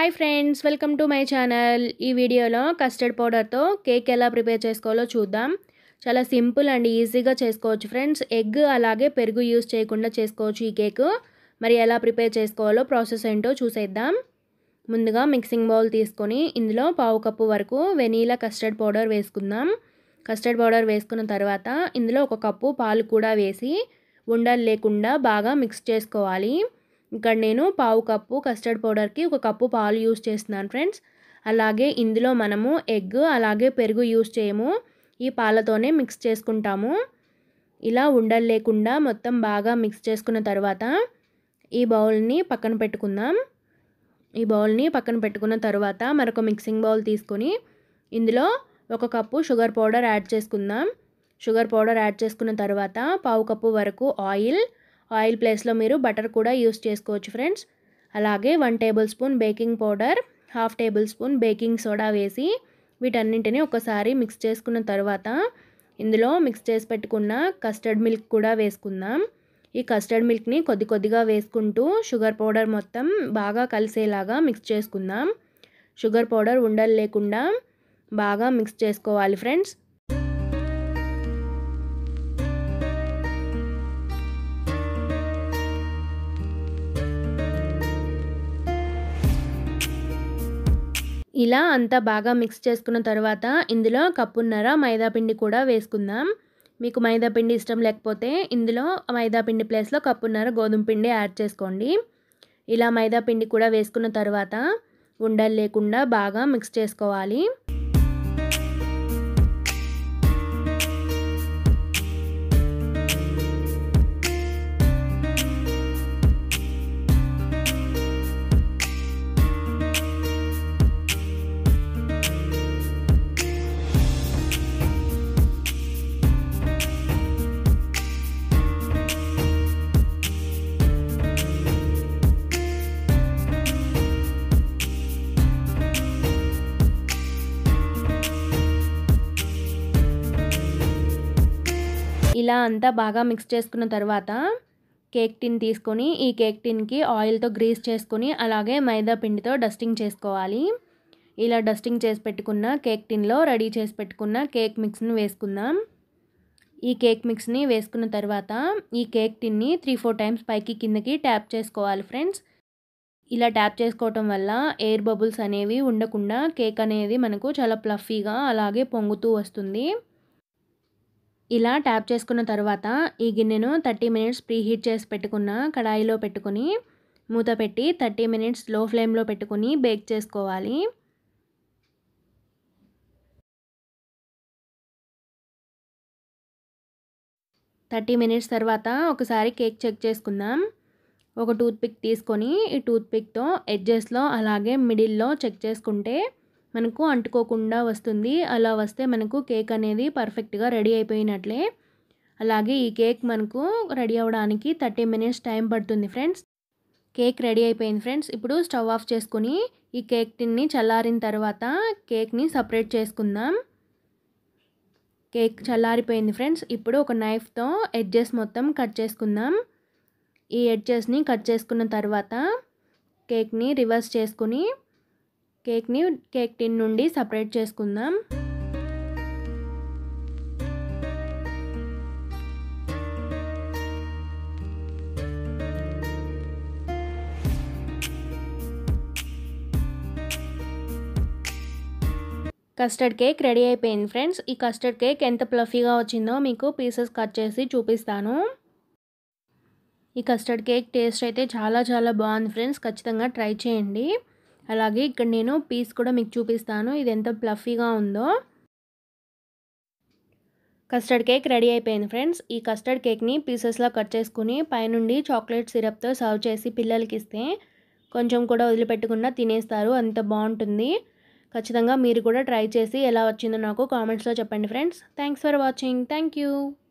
hi friends welcome to my channel ఈ వీడియోలో custard పౌడర్తో కేక్ ఎలా ప్రిపేర్ చేసుకోవాలో చూద్దాం చాలా సింపుల్ అండ్ ఈజీగా చేసుకోవచ్చు ఫ్రెండ్స్ ఎగ్ అలాగే పెరుగు యూస్ చేయకుండా చేసుకోవచ్చు ఈ కేక్ మరి ఎలా ప్రిపేర్ చేసుకోవాలో ప్రాసెస్ ఏంటో చూసేద్దాం ముందుగా మిక్సింగ్ బౌల్ తీసుకొని ఇందులో పావు కప్పు వరకు వెనీలా కస్టర్డ్ పౌడర్ వేసుకుందాం కస్టర్డ్ పౌడర్ వేసుకున్న తర్వాత ఇందులో ఒక కప్పు పాలు కూడా వేసి ఉండలు లేకుండా బాగా మిక్స్ చేసుకోవాలి ఇక్కడ నేను పావు కప్పు కస్టర్డ్ పౌడర్కి ఒక కప్పు పాలు యూస్ చేస్తున్నాను ఫ్రెండ్స్ అలాగే ఇందులో మనము ఎగ్ అలాగే పెరుగు యూస్ చేయము ఈ పాలతోనే మిక్స్ చేసుకుంటాము ఇలా ఉండలు లేకుండా మొత్తం బాగా మిక్స్ చేసుకున్న తర్వాత ఈ బౌల్ని పక్కన పెట్టుకుందాం ఈ బౌల్ని పక్కన పెట్టుకున్న తర్వాత మరొక మిక్సింగ్ బౌల్ తీసుకొని ఇందులో ఒక కప్పు షుగర్ పౌడర్ యాడ్ చేసుకుందాం షుగర్ పౌడర్ యాడ్ చేసుకున్న తర్వాత పావు కప్పు వరకు ఆయిల్ ఆయిల్ ప్లేస్లో మీరు బటర్ కూడా యూస్ చేసుకోవచ్చు ఫ్రెండ్స్ అలాగే one tablespoon baking powder half tablespoon baking soda వేసి వీటన్నింటిని ఒకసారి మిక్స్ చేసుకున్న తర్వాత ఇందులో మిక్స్ చేసి పెట్టుకున్న కస్టర్డ్ మిల్క్ కూడా వేసుకుందాం ఈ కస్టర్డ్ మిల్క్ని కొద్ది కొద్దిగా వేసుకుంటూ షుగర్ పౌడర్ మొత్తం బాగా కలిసేలాగా మిక్స్ చేసుకుందాం షుగర్ పౌడర్ ఉండలు లేకుండా బాగా మిక్స్ చేసుకోవాలి ఫ్రెండ్స్ ఇలా అంతా బాగా మిక్స్ చేసుకున్న తర్వాత ఇందులో కప్పున్నర మైదా పిండి కూడా వేసుకుందాం మీకు మైదా పిండి ఇష్టం లేకపోతే ఇందులో మైదా పిండి ప్లేస్లో కప్పున్నర గోధుమ పిండి యాడ్ చేసుకోండి ఇలా మైదా పిండి కూడా వేసుకున్న తర్వాత ఉండలు లేకుండా బాగా మిక్స్ చేసుకోవాలి ఇలా అంతా బాగా మిక్స్ చేసుకున్న తర్వాత కేక్ టిన్ తీసుకొని ఈ కేక్ టిన్కి ఆయిల్తో గ్రీస్ చేసుకొని అలాగే మైదా పిండితో డస్టింగ్ చేసుకోవాలి ఇలా డస్టింగ్ చేసి పెట్టుకున్న కేక్ టిన్లో రెడీ చేసి పెట్టుకున్న కేక్ మిక్స్ని వేసుకుందాం ఈ కేక్ మిక్స్ని వేసుకున్న తర్వాత ఈ కేక్ టిన్ని త్రీ ఫోర్ టైమ్స్ పైకి కిందకి ట్యాప్ చేసుకోవాలి ఫ్రెండ్స్ ఇలా ట్యాప్ చేసుకోవటం వల్ల ఎయిర్ బబుల్స్ అనేవి ఉండకుండా కేక్ అనేది మనకు చాలా ప్లఫీగా అలాగే పొంగుతూ వస్తుంది ఇలా ట్యాప్ చేసుకున్న తర్వాత ఈ గిన్నెను థర్టీ మినిట్స్ ప్రీ హీట్ చేసి పెట్టుకున్న కడాయిలో పెట్టుకొని మూత పెట్టి థర్టీ మినిట్స్ లో ఫ్లేమ్లో పెట్టుకొని బేక్ చేసుకోవాలి థర్టీ మినిట్స్ తర్వాత ఒకసారి కేక్ చెక్ చేసుకుందాం ఒక టూత్ పిక్ తీసుకొని ఈ టూత్ పిక్తో ఎడ్జెస్లో అలాగే మిడిల్లో చెక్ చేసుకుంటే మనకు అంటుకోకుండా వస్తుంది అలా వస్తే మనకు కేక్ అనేది పర్ఫెక్ట్గా రెడీ అయిపోయినట్లే అలాగే ఈ కేక్ మనకు రెడీ అవ్వడానికి థర్టీ మినిట్స్ టైం పడుతుంది ఫ్రెండ్స్ కేక్ రెడీ అయిపోయింది ఫ్రెండ్స్ ఇప్పుడు స్టవ్ ఆఫ్ చేసుకుని ఈ కేక్ టిన్ని చల్లారిన తర్వాత కేక్ని సపరేట్ చేసుకుందాం కేక్ చల్లారిపోయింది ఫ్రెండ్స్ ఇప్పుడు ఒక నైఫ్తో ఎడ్జెస్ మొత్తం కట్ చేసుకుందాం ఈ ఎడ్జెస్ని కట్ చేసుకున్న తర్వాత కేక్ని రివర్స్ చేసుకుని కేక్ని కేక్ టిన్ నుండి సపరేట్ చేసుకుందాం కస్టర్డ్ కేక్ రెడీ అయిపోయింది ఫ్రెండ్స్ ఈ కస్టర్డ్ కేక్ ఎంత ప్లఫీగా వచ్చిందో మీకు పీసెస్ కట్ చేసి చూపిస్తాను ఈ కస్టర్డ్ కేక్ టేస్ట్ అయితే చాలా చాలా బాగుంది ఫ్రెండ్స్ ఖచ్చితంగా ట్రై చేయండి అలాగే ఇక్కడ నేను పీస్ కూడా మీకు చూపిస్తాను ఇది ఎంత ప్లఫీగా ఉందో కస్టర్డ్ కేక్ రెడీ అయిపోయింది ఫ్రెండ్స్ ఈ కస్టర్డ్ కేక్ని పీసెస్లో కట్ చేసుకుని పైనుండి చాక్లెట్ సిరప్తో సర్వ్ చేసి పిల్లలకి ఇస్తే కొంచెం కూడా వదిలిపెట్టకుండా తినేస్తారు అంత బాగుంటుంది ఖచ్చితంగా మీరు కూడా ట్రై చేసి ఎలా వచ్చిందో నాకు కామెంట్స్లో చెప్పండి friends thanks for watching thank you